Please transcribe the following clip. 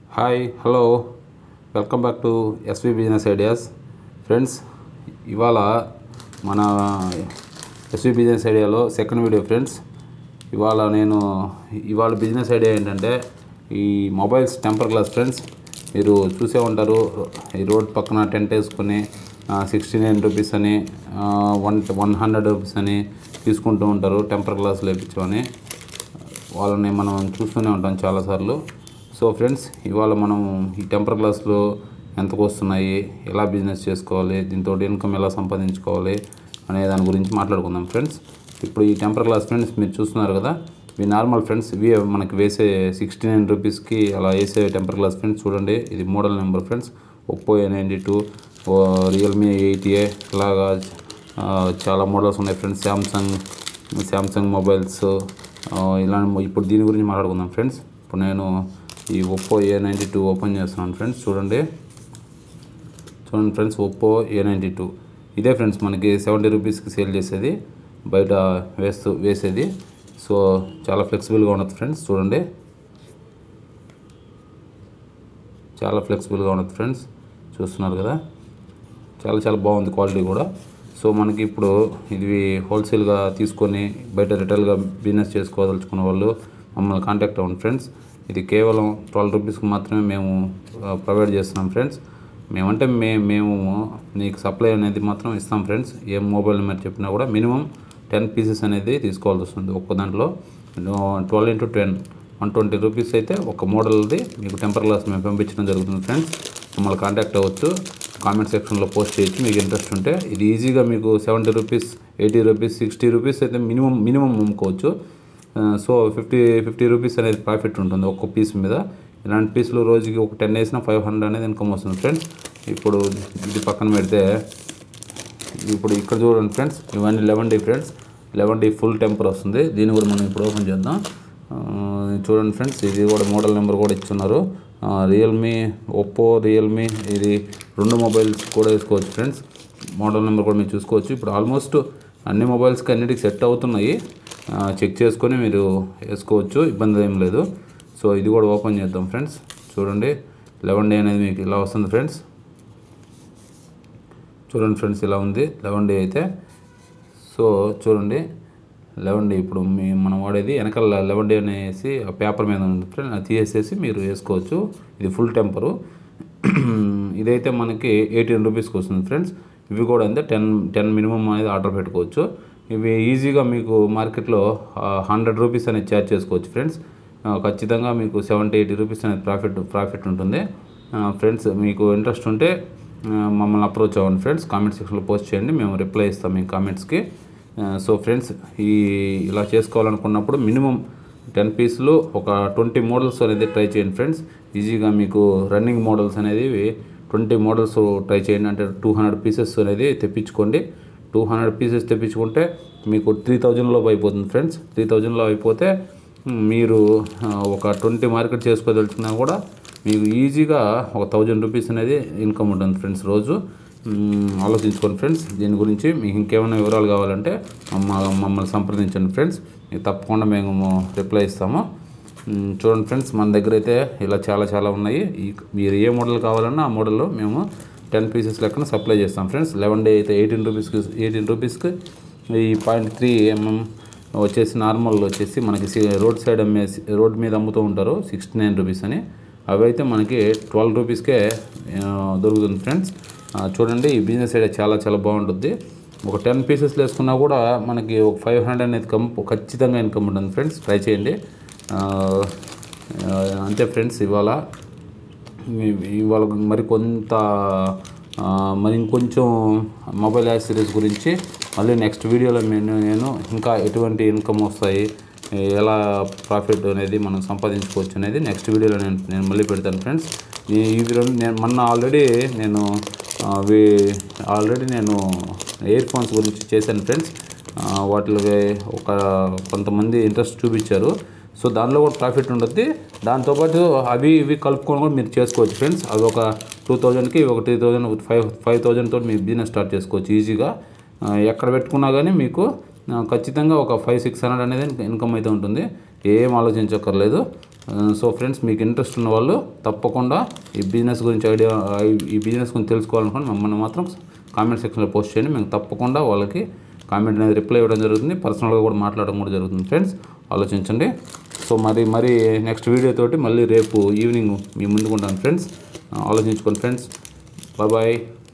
hi hello welcome back to SV business ideas friends ఇవాళ మన SV business ఐడియాలో second video friends ఇవాళ నేను ఇవాళ బిజినెస్ ఐడియా ఏంటంటే ఈ మొబైల్స్ టెంపర్ గ్లాస్ ఫ్రెండ్స్ మీరు చూసే ఉంటారు ఈ రోడ్ పక్కన టెంట్ వేసుకొని సిక్స్టీ నైన్ రూపీస్ అని వన్ వన్ హండ్రెడ్ రూపీస్ అని తీసుకుంటూ ఉంటారు టెంపర్ గ్లాస్ లేపించమని వాళ్ళని మనం చూస్తూనే ఉంటాం చాలాసార్లు సో ఫ్రెండ్స్ ఇవాళ మనం ఈ టెంపర్ గ్లాసులు ఎంతకు వస్తున్నాయి ఎలా బిజినెస్ చేసుకోవాలి దీంతో ఇన్కమ్ ఎలా సంపాదించుకోవాలి అనే దాని గురించి మాట్లాడుకుందాం ఫ్రెండ్స్ ఇప్పుడు ఈ టెంపర్ గ్లాస్ ఫ్రెండ్స్ మీరు చూస్తున్నారు కదా ఇవి నార్మల్ ఫ్రెండ్స్ ఇవి మనకి వేసే సిక్స్టీ నైన్ రూపీస్కి అలా వేసే టెంపర్ గ్లాస్ ఫ్రెండ్స్ చూడండి ఇది model number friends Oppo A ninety two Realme eight A ఇలాగా ఆ, చాలా మోడల్స్ ఉన్నాయి ఫ్రెండ్స్ శాంసంగ్ శాంసంగ్ మొబైల్స్ ఆ, ఇలా ఇప్పుడు దీని గురించి మాట్లాడుకుందాం ఫ్రెండ్స్ ఇప్పుడు నేను ఈ Oppo A ninety two open చేస్తున్నాను ఫ్రెండ్స్ చూడండి చూడండి friends Oppo A ninety two ఇదే ఫ్రెండ్స్ మనకి సెవెంటీ రూపీస్కి సేల్ చేసేది బయట వేస్తూ వేసేది సో చాలా ఫ్లెక్సిబుల్గా ఉన్నది ఫ్రెండ్స్ చూడండి చాలా ఫ్లెక్సిబుల్గా ఉన్నది ఫ్రెండ్స్ చూస్తున్నారు కదా చాలా చాలా బాగుంది క్వాలిటీ కూడా సో మనకి ఇప్పుడు ఇది హోల్సేల్గా తీసుకొని బయట రిటైల్గా బిజినెస్ చేసుకోదలుచుకున్న వాళ్ళు మమ్మల్ని కాంటాక్ట్ అవ్వండి ఫ్రెండ్స్ ఇది కేవలం ట్వెల్వ్ రూపీస్కి మాత్రమే మేము ప్రొవైడ్ చేస్తున్నాం ఫ్రెండ్స్ మేమంటే మే మేము నీకు సప్లై అనేది మాత్రం ఇస్తాం ఫ్రెండ్స్ ఏ మొబైల్ నెంబర్ చెప్పినా కూడా మినిమం టెన్ పీసెస్ అనేది తీసుకోవాల్సి వస్తుంది ఒక్క దాంట్లో twelve into ten one twenty rupees అయితే ఒక మోడల్ది మీకు టెంపర్ గ్లాస్ మేము పంపించడం జరుగుతుంది ఫ్రెండ్స్ మమ్మల్ని కాంటాక్ట్ అవ్వచ్చు కామెంట్ సెక్షన్లో పోస్ట్ చేయొచ్చు మీకు ఇంట్రెస్ట్ ఉంటే ఇది ఈజీగా మీకు seventy rupees eighty rupees sixty rupees అయితే మినిమం మినిమం అమ్ముకోవచ్చు ఆ, సో ఫిఫ్టీ ఫిఫ్టీ రూపీస్ అనేది ప్రాఫిట్ ఉంటుంది ఒక్క పీస్ మీద ఇలాంటి పీసులు రోజుకి ఒక టెన్ వేసినా ఫైవ్ హండ్రెడ్ అనేది ఇన్కమ్ వస్తుంది ఫ్రెండ్స్ ఇప్పుడు ఇది పక్కన పెడితే ఇప్పుడు ఇక్కడ చూడండి ఫ్రెండ్స్ ఇవన్నీ eleven D friends eleven D full temper వస్తుంది దీన్ని కూడా మనం ఇప్పుడు ఓపెన్ చేద్దాం ఆ, చూడండి ఫ్రెండ్స్ ఇది కూడా మోడల్ నెంబర్ కూడా ఇచ్చున్నారు రియల్మీ ఒప్పో రియల్మీ ఇది రెండు మొబైల్స్ కూడా వేసుకోవచ్చు ఫ్రెండ్స్ మోడల్ నెంబర్ కూడా మీరు చూసుకోవచ్చు ఇప్పుడు ఆల్మోస్ట్ అన్ని మొబైల్స్కి అన్నిటికి సెట్ అవుతున్నాయి ఆ, చెక్ చేసుకొని మీరు వేసుకోవచ్చు ఇబ్బంది ఏం లేదు సో ఇది కూడా ఓపెన్ చేద్దాం ఫ్రెండ్స్ చూడండి లెవెన్ డే అనేది మీకు ఇలా వస్తుంది ఫ్రెండ్స్ చూడండి ఫ్రెండ్స్ ఇలా ఉంది లెవెన్ డే అయితే సో చూడండి లెవెన్ డే ఇప్పుడు మీ మనం వాడేది వెనకాల లెవెన్ డే అనేసి ఆ పేపర్ మీద ఉంది ఫ్రెండ్ అది తీసేసి మీరు వేసుకోవచ్చు ఇది ఫుల్ టెంపరు ఇదైతే మనకి ఎయిటీన్ రూపీస్కి వస్తుంది ఫ్రెండ్స్ ఇవి కూడా అంతే టెన్ టెన్ మినిమం అనేది ఆర్డర్ పెట్టుకోవచ్చు ఇవి ఈజీగా మీకు మార్కెట్లో హండ్రెడ్ రూపీస్ అనేది ఛార్జ్ చేసుకోవచ్చు ఫ్రెండ్స్ ఆ, ఖచ్చితంగా మీకు సెవెంటీ ఎయిటీ రూపీస్ అనేది ప్రాఫిట్ ప్రాఫిట్ ఉంటుంది ఫ్రెండ్స్ మీకు ఇంట్రెస్ట్ ఉంటే ఆ, మమ్మల్ని అప్రోచ్ అవ్వండి ఫ్రెండ్స్ కామెంట్ సెక్షన్లో పోస్ట్ చేయండి మేము రిప్లై ఇస్తాం మీ కామెంట్స్కి సో ఫ్రెండ్స్ ఈ ఇలా చేసుకోవాలనుకున్నప్పుడు మినిమం టెన్ పీసులు ఒక ట్వంటీ మోడల్స్ అనేది ట్రై చేయండి ఫ్రెండ్స్ ఈజీగా మీకు రన్నింగ్ మోడల్స్ అనేది ట్వంటీ మోడల్స్ ట్రై చేయండి అంటే టూ హండ్రెడ్ పీసెస్ అనేది తెప్పించుకోండి టూ హండ్రెడ్ పీసెస్ తెప్పించుకుంటే మీకు త్రీ థౌజండ్లో అయిపోతుంది ఫ్రెండ్స్ త్రీ థౌజండ్లో అయిపోతే మ్, మీరు ఆ, ఒక ట్వంటీ మార్కెట్ చేసుకోదలుచుకున్నా కూడా మీకు ఈజీగా ఒక థౌజండ్ రూపీస్ అనేది ఇన్కమ్ ఉంటుంది ఫ్రెండ్స్ రోజు మ్, ఆలోచించుకోండి ఫ్రెండ్స్ దీని గురించి మీకు ఇంకేమైనా వివరాలు కావాలంటే మమ్మ మమ్మల్ని సంప్రదించండి ఫ్రెండ్స్ మీకు తప్పకుండా మేము రిప్లై ఇస్తాము మ్, చూడండి ఫ్రెండ్స్ మన దగ్గర అయితే ఇలా చాలా చాలా ఉన్నాయి ఈ మీరు ఏ మోడల్ కావాలన్నా ఆ మోడల్లో మేము టెన్ పీసెస్ లెక్కన సప్లై చేస్తాం ఫ్రెండ్స్ లెవెన్ డే అయితే ఎయిటీన్ రూపీస్కి ఎయిటీన్ రూపీస్కి ఈ పాయింట్ త్రీ ఎంఎం వచ్చేసి నార్మల్ వచ్చేసి మనకి సి- రోడ్ సైడ్ అమ్మేసి రోడ్ మీద అమ్ముతూ ఉంటారు సిక్స్టీ నైన్ రూపీస్ అని అవి అయితే మనకి ట్వెల్వ్ రూపీస్కే ఆ, దొరుకుతుంది ఫ్రెండ్స్ ఆ, చూడండి ఈ బిజినెస్ ఐడియా చాలా చాలా బాగుంటుంది ఒక టెన్ పీసెస్ వేసుకున్నా కూడా మనకి ఒక ఫైవ్ హండ్రెడ్ అనేది కం ఖచ్చితంగా ఇన్కమ్ ఉంటుంది ఫ్రెండ్స్ ట్రై చేయండి ఆ, ఆ, అంతే ఫ్రెండ్స్ ఇవాళ మీ- ఇవాళ మరి కొంత ఆ, మరి ఇంకొంచెం మొబైల్ యాక్సరీస్ గురించి మళ్ళీ నెక్స్ట్ వీడియోలో నేను నేను ఇంకా ఎటువంటి ఇన్కమ్ వస్తాయి ఎలా ప్రాఫిట్ అనేది మనం సంపాదించుకోవచ్చు అనేది నెక్స్ట్ వీడియోలో నేను నేను మళ్ళీ పెడతాను ఫ్రెండ్స్ ఈ ఇవి రెండు నేను మొన్న ఆల్రెడీ నేను ఆ, అవి ఆల్రెడీ నేను ఇయర్ ఫోన్స్ గురించి చేశాను ఫ్రెండ్స్ వాటికి ఒక కొంతమంది ఇంట్రెస్ట్ చూపించారు సో దానిలో కూడా ప్రాఫిట్ ఉంటుంది దాంతోపాటు అవి ఇవి కలుపుకొని కూడా మీరు చేసుకోవచ్చు ఫ్రెండ్స్ అవి ఒక టూ థౌజండ్కి ఒక three thousand five five thousand తోటి మీరు బిజినెస్ స్టార్ట్ చేసుకోవచ్చు ఈజీగా ఆ, ఎక్కడ పెట్టుకున్నా కానీ మీకు ఆ, ఖచ్చితంగా ఒక ఫైవ్ సిక్స్ హండ్రెడ్ అనేది ఇన్కమ్ అయితే ఉంటుంది ఏం ఆలోచించక్కర్లేదు సో ఫ్రెండ్స్ మీకు ఇంట్రెస్ట్ ఉన్న వాళ్ళు తప్పకుండా ఈ బిజినెస్ గురించి ఐడియా ఈ బిజినెస్ గురించి తెలుసుకోవాలనుకోండి మమ్మల్ని మాత్రం కామెంట్ సెక్షన్లో పోస్ట్ చేయండి మేము తప్పకుండా వాళ్ళకి కామెంట్ అనేది రిప్లై ఇవ్వడం జరుగుతుంది పర్సనల్గా కూడా మాట్లాడడం కూడా జరుగుతుంది ఫ్రెండ్స్ ఆలోచించండి సో మరి మరి నెక్స్ట్ వీడియో తోటి మళ్ళీ రేపు ఈవినింగ్ మీ ముందుకుంటాను ఫ్రెండ్స్ ఆలోచించుకోండి ఫ్రెండ్స్ బాయ్ బాయ్